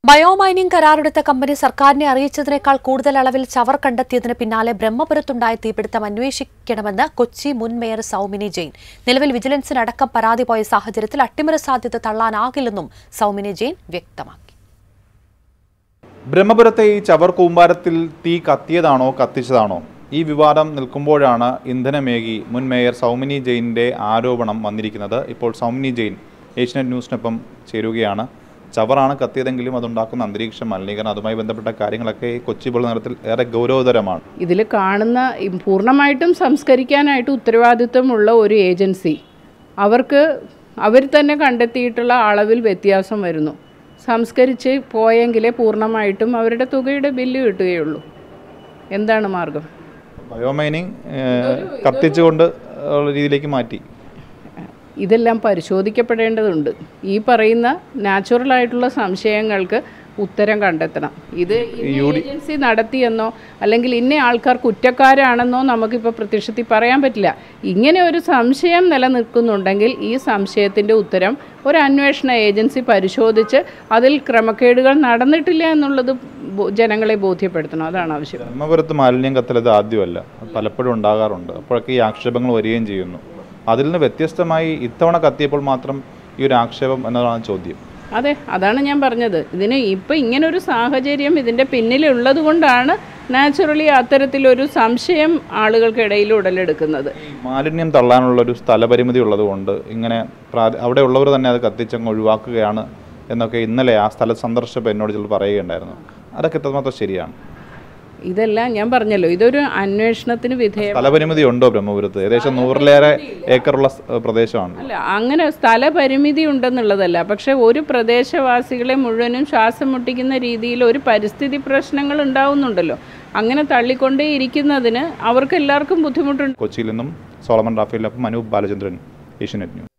biomining കരാറെടുത്ത company സർക്കാരിനെ അറിയിച്ചതിനേക്കാൾ കൂടുതൽ അളവിൽ ചവർ കണ്ടെത്തിയതിന് പിന്നാലെ ബ്രഹ്മപുരത്തുണ്ടായ തീപിടുത്തം അന്വേഷിക്കണമെന്ന് കൊച്ചി മുൻ മേയർ സൗമിനി ജെയിൻ നിലവിൽ വിജിലൻസിനടക്കം പരാതി പോയ സാഹചര്യത്തിൽ അട്ടിമറി സാധ്യത തള്ളാനാകില്ലെന്നും സൗമിനി ജെയിൻ വ്യക്തമാക്കി ബ്രഹ്മപുരത്തെ ഈ ചവർ കൂമ്പാരത്തിൽ തീ കത്തിയതാണോ കത്തിച്ചതാണോ ഈ വിവാദം നിൽക്കുമ്പോഴാണ് ഇന്ധനമേകി മുൻ മേയർ സൗമിനി ജെയിൻ്റെ ആരോപണം വന്നിരിക്കുന്നത് ഇപ്പോൾ സൗമിനി ജെയിൻ ഏഷ്യനെറ്റ് ന്യൂസിനൊപ്പം ചേരുകയാണ് ചവറാണ് കത്തിയതെങ്കിലും അതുണ്ടാക്കുന്ന അന്തരീക്ഷ മലിനീകരണം അതുമായി ബന്ധപ്പെട്ട കാര്യങ്ങളൊക്കെ ഈ കൊച്ചി ബോൾ നഗരത്തിൽ ഏറെ ഗൗരവതരമാണ് ഇതിൽ കാണുന്ന ഈ പൂർണ്ണമായിട്ടും സംസ്കരിക്കാനായിട്ട് ഉത്തരവാദിത്വമുള്ള ഒരു ഏജൻസി അവർക്ക് അവർ തന്നെ കണ്ടെത്തിയിട്ടുള്ള അളവിൽ വ്യത്യാസം വരുന്നു സംസ്കരിച്ച് പോയെങ്കിലേ പൂർണ്ണമായിട്ടും അവരുടെ തുകയുടെ ബില്ല് കിട്ടുകയുള്ളൂ എന്താണ് മാർഗം ബയോമൈനിങ് കത്തിച്ചുകൊണ്ട് ഉള്ള രീതിയിലേക്ക് മാറ്റി ഇതെല്ലാം പരിശോധിക്കപ്പെടേണ്ടതുണ്ട് ഈ പറയുന്ന നാച്ചുറൽ ആയിട്ടുള്ള സംശയങ്ങൾക്ക് ഉത്തരം കണ്ടെത്തണം ഇത് ഇന്ന ഏജൻസി നടത്തിയെന്നോ അല്ലെങ്കിൽ ഇന്ന ആൾക്കാർ കുറ്റക്കാരാണെന്നോ നമുക്കിപ്പോൾ പ്രത്യക്ഷത്തിൽ പറയാൻ പറ്റില്ല ഇങ്ങനെ ഒരു സംശയം നിലനിൽക്കുന്നുണ്ടെങ്കിൽ ഈ സംശയത്തിൻ്റെ ഉത്തരം ഒരു അന്വേഷണ ഏജൻസി പരിശോധിച്ച് അതിൽ ക്രമക്കേടുകൾ നടന്നിട്ടില്ല എന്നുള്ളത് ബോ- ജനങ്ങളെ ബോധ്യപ്പെടുത്തണം അതാണ് ആവശ്യം ബ്രഹ്മപുരത്ത് മാലിന്യം കത്തലത് ആദ്യമല്ല അത് പലപ്പോഴും ഉണ്ടാകാറുണ്ട് അപ്പോഴൊക്കെ ഈ ആക്ഷേപങ്ങൾ വരികയും ചെയ്യുന്നു അതിൽ നിന്ന് വ്യത്യസ്തമായി ഇത്തവണ കത്തിയപ്പോൾ മാത്രം ഈ ഒരു ആക്ഷേപം എന്നതാണ് ചോദ്യം അതെ അതാണ് ഞാൻ പറഞ്ഞത് ഇതിന് ഇപ്പം ഇങ്ങനൊരു സാഹചര്യം ഇതിൻ്റെ പിന്നിലുള്ളത് കൊണ്ടാണ് നാച്ചുറലി അത്തരത്തിലൊരു സംശയം ആളുകൾക്കിടയിൽ ഉടലെടുക്കുന്നത് ഈ മാലിന്യം തള്ളാനുള്ള ഒരു സ്ഥലപരിമിതി ഉള്ളതുകൊണ്ട് ഇങ്ങനെ പ്രാ- അവിടെ ഉള്ളവർ തന്നെ അത് കത്തിച്ചങ്ങ് ഒഴിവാക്കുകയാണ് എന്നൊക്കെ ഇന്നലെ ആ സ്ഥലം സന്ദർശിച്ചപ്പോൾ എന്നോട് ചിലർ പറയുകയുണ്ടായിരുന്നു അതൊക്കെ എത്രമാത്രം ശരിയാണ് ഇതെല്ലാം ഞാൻ പറഞ്ഞല്ലോ ഇതൊരു അന്വേഷണത്തിന് വിധേയം സ്ഥലപരിമിതി ഉണ്ടോ ബ്രഹ്മപുരത്ത് ഏകദേശം നൂറിലേറെ ഏക്കറുള്ള സ്- പ്രദേശമാണ് അല്ല അങ്ങനെ സ്ഥലപരിമിതി ഉണ്ടെന്നുള്ളതല്ല പക്ഷെ ഒരു പ്രദേശവാസികളെ മുഴുവനും ശ്വാസം മുട്ടിക്കുന്ന രീതിയിൽ ഒരു പരിസ്ഥിതി പ്രശ്നങ്ങൾ ഉണ്ടാവുന്നുണ്ടല്ലോ അങ്ങനെ തള്ളിക്കൊണ്ടേ ഇരിക്കുന്നതിന് അവർക്ക് എല്ലാവർക്കും ബുദ്ധിമുട്ടുണ്ട് കൊച്ചിയിൽ നിന്നും സോളമൻ റാഫേലിനൊപ്പം അനൂപ് ബാലചന്ദ്രൻ ഏഷ്യനെറ്റ് ന്യൂസ്